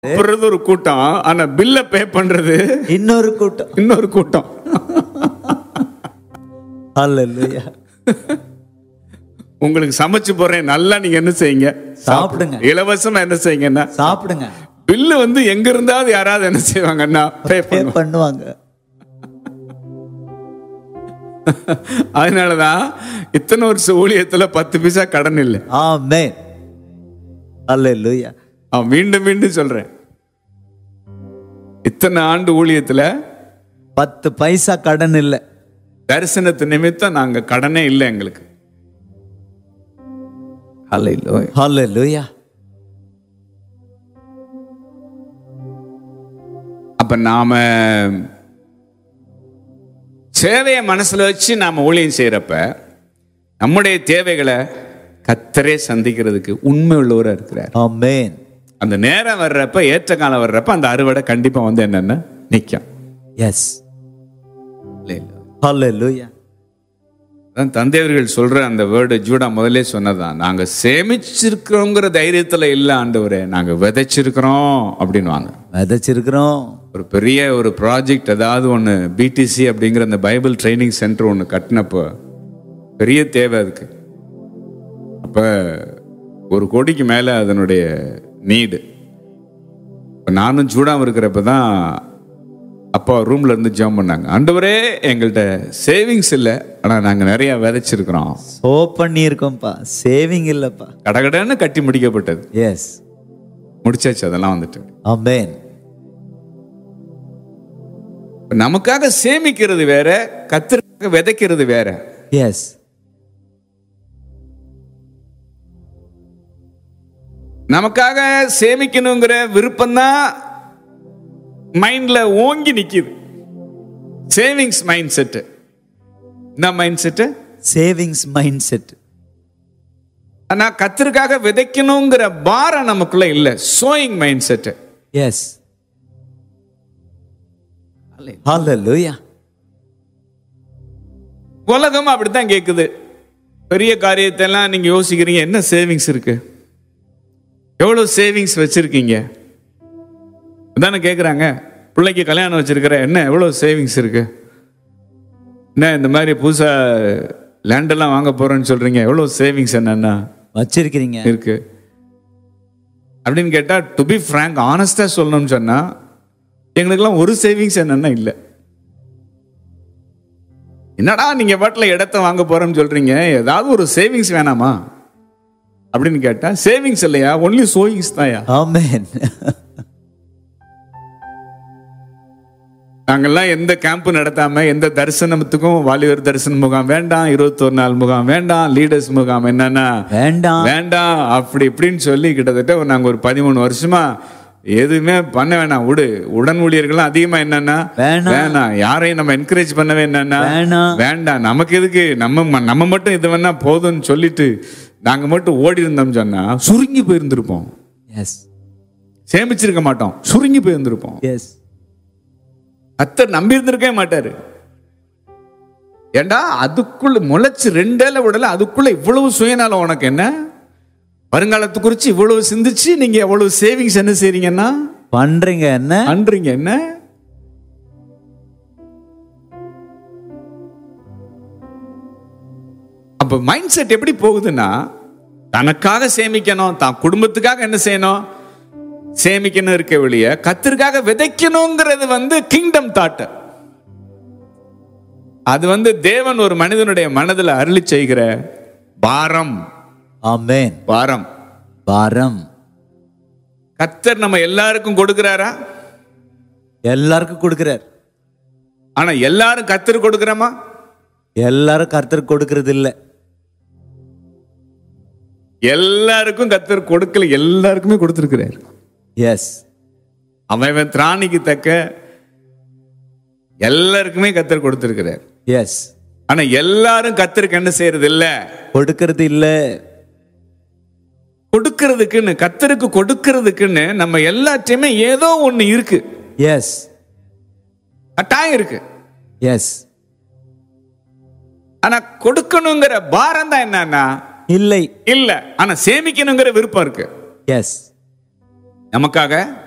சாப்பிடுறது ஒரு கூட்டம் ஆனா பில்ல பே பண்றது இன்னொரு கூட்டம் இன்னொரு கூட்டம் அல்லேலூயா உங்களுக்கு சமைச்சு போறேன் நல்லா நீங்க என்ன செய்யுங்க சாப்பிடுங்க இலவசமா என்ன செய்யுங்கன்னா சாப்பிடுங்க பில்லு வந்து எங்க இருந்தாவது யாராவது என்ன செய்வாங்கன்னா பே பே பண்ணுவாங்க பண்ணுவாங்க அதனாலதான் இத்தனை வருஷம் ஊழியத்துல பத்து பைசா கடன் இல்லை ஆமென் அல்லேலூயா நான் மீண்டும் மீண்டும் சொல்றேன் இத்தனை ஆண்டு ஊழியத்துல பத்து பைசா கடன் இல்லை தரிசனத்து நிமித்தம் நாங்க கடனே இல்லை எங்களுக்கு Hallelujah. அல்லேலூயா அப்ப நாம சேவையை மனசுல வச்சு நாம ஊழியம் செய்யறப்ப நம்முடைய தேவைகளை கத்தரே சந்திக்கிறதுக்கு உண்மை உள்ளவரா இருக்கிறார் ஆமென் அந்த நேரம் வர்றப்ப ஏற்ற காலம் வர்றப்ப அந்த அறுவடை கண்டிப்பா வந்து என்னன்னா நிக்கும் எஸ் அல்லேலூயா அதான் தந்தையர்கள் சொல்ற அந்த வேர்டு ஜூடா முதல்ல சொன்னதான் நாங்க சேமிச்சிருக்கிறோங்கிற தைரியத்துல இல்ல ஆண்டவரே நாங்க விதைச்சிருக்கிறோம் அப்படின்னுவாங்க விதைச்சிருக்கிறோம் ஒரு பெரிய ஒரு ப்ராஜெக்ட் ஏதாவது ஒன்று பிடிசி அப்படிங்கிற அந்த பைபிள் ட்ரைனிங் சென்டர் ஒன்று கட்டினப்போ பெரிய தேவை அதுக்கு அப்போ ஒரு கோடிக்கு மேலே அதனுடைய நீடு இப்போ நானும் சூடாமல் இருக்கிறப்ப தான் அப்பா ரூம்ல இருந்து ஜாம் பண்ணாங்க ஆண்டவரே எங்கள்கிட்ட சேவிங்ஸ் இல்லை ஆனால் நாங்கள் நிறைய விதைச்சிருக்கிறோம் சோ பண்ணியிருக்கோம்ப்பா சேவிங் இல்லப்பா கடகடன்னு கட்டி முடிக்கப்பட்டது எஸ் முடிச்சாச்சு அதெல்லாம் வந்துட்டு ஆமென் இப்ப நமக்காக சேமிக்கிறது வேற கத்திற்காக விதைக்கிறது வேற எஸ் நமக்காக சேமிக்கணுங்கிற விருப்பம் தான் மைண்ட்ல ஓங்கி நிக்குது சேவிங்ஸ் மைண்ட் செட்டு என்ன mind set savings mind set ஆனா கத்திற்காக விதைக்கணுங்கிற பாரம் நமக்குள்ள இல்ல sowing mind set yes hallelujah உலகம் அப்படித்தான் கேக்குது பெரிய காரியத்தை எல்லாம் நீங்க யோசிக்கிறீங்க என்ன சேவிங்ஸ் இருக்கு எவ்வளவு சேவிங்ஸ் வச்சிருக்கீங்க தானே கேக்குறாங்க பிள்ளைக்கு கல்யாணம் வச்சிருக்கிற என்ன எவ்வளவு சேவிங்ஸ் இருக்கு என்ன இந்த மாதிரி புதுசா லேண்டெல்லாம் வாங்க போறேன்னு சொல்றீங்க எவ்வளவு சேவிங்ஸ் என்னன்னா வச்சிருக்கிறீங்க இருக்கு அப்படின்னு கேட்டா டு பி ஃப்ரேங்க் ஆனஸ்டா சொல்லணும்னு சொன்னா எங்களுக்கெல்லாம் ஒரு சேவிங்ஸ் என்னன்னா இல்லை என்னடா நீங்க பாட்டுல இடத்த வாங்க போறோம்னு சொல்றீங்க ஏதாவது ஒரு சேவிங்ஸ் வேணாமா அப்படின்னு கேட்டா சேவிங்ஸ் இல்லையா ஒன்லி சோயிங்ஸ் தான்யா ஆமென் நாங்கெல்லாம் எந்த கேம்ப் நடத்தாம எந்த தரிசனத்துக்கும் வாலிபர் தரிசன முகாம் வேண்டாம் இருபத்தொரு நாள் முகாம் வேண்டாம் லீடர்ஸ் முகாம் என்னன்னா வேண்டாம் வேண்டாம் அப்படி இப்படின்னு சொல்லி கிட்டத்தட்ட ஒரு நாங்க ஒரு பதிமூணு வருஷமா எதுவுமே பண்ண வேணாம் விடு உடன் ஊழியர்கள்லாம் அதிகமா என்னன்னா வேணாம். வேணாம் யாரையும் நம்ம என்கரேஜ் பண்ணவே என்னன்னா வேணாம் வேண்டாம் நமக்கு எதுக்கு நம்ம ம- நம்ம மட்டும் இது வேணா போதும்னு சொல்லிட்டு நாங்க மட்டும் ஓடி இருந்தோம் சொன்னா சுருங்கி போயிருந்திருப்போம் எஸ் சேமிச்சிருக்க மாட்டோம் சுருங்கி போயிருந்திருப்போம் எஸ் கத்தர் நம்பி இருந்திருக்கவே மாட்டாரு ஏண்டா அதுக்குள்ள முளைச்சு ரெண்டேல விடல அதுக்குள்ள இவ்வளவு சுயநலம் உனக்கு என்ன வருங்காலத்து குறிச்சு இவ்வளவு சிந்திச்சு நீங்க எவ்வளவு சேவிங்ஸ் என்ன செய்றீங்கன்னா பண்றீங்க என்ன பண்றீங்க என்ன அப்ப மைண்ட் செட் எப்படி போகுதுன்னா தனக்காக சேமிக்கணும் தான் குடும்பத்துக்காக என்ன செய்யணும் சேமிக்கணும் இருக்க வெளிய கத்திற்காக விதைக்கணுங்கிறது வந்து கிங்டம் தாட் அது வந்து தேவன் ஒரு மனிதனுடைய மனதில் அருளி செய்கிற பாரம் ஆமென் பாரம் பாரம் கத்தர் நம்ம எல்லாருக்கும் கொடுக்கிறாரா எல்லாருக்கும் கொடுக்கிறார் ஆனா எல்லாரும் கத்தர் கொடுக்கிறோமா எல்லாரும் கர்த்தர் கொடுக்கறது இல்ல எல்லாருக்கும் கத்தர் கொடுக்கல எல்லாருக்குமே கொடுத்திருக்கிறார் எஸ் அவன் அவன் திராணிக்கு தக்க எல்லாருக்குமே கத்தர் கொடுத்திருக்கிறார் எஸ் ஆனா எல்லாரும் கத்தருக்கு என்ன செய்யறது இல்ல கொடுக்கறது இல்ல கொடுக்கறதுக்குன்னு கத்தருக்கு கொடுக்கறதுக்குன்னு நம்ம எல்லாத்தையுமே ஏதோ ஒண்ணு இருக்கு எஸ் கட்டாயம் இருக்கு எஸ் ஆனா கொடுக்கணுங்கிற பாரம் தான் என்னன்னா இல்லை இல்ல ஆனா சேமிக்கணுங்கிற விருப்பம் இருக்கு எஸ் நமக்காக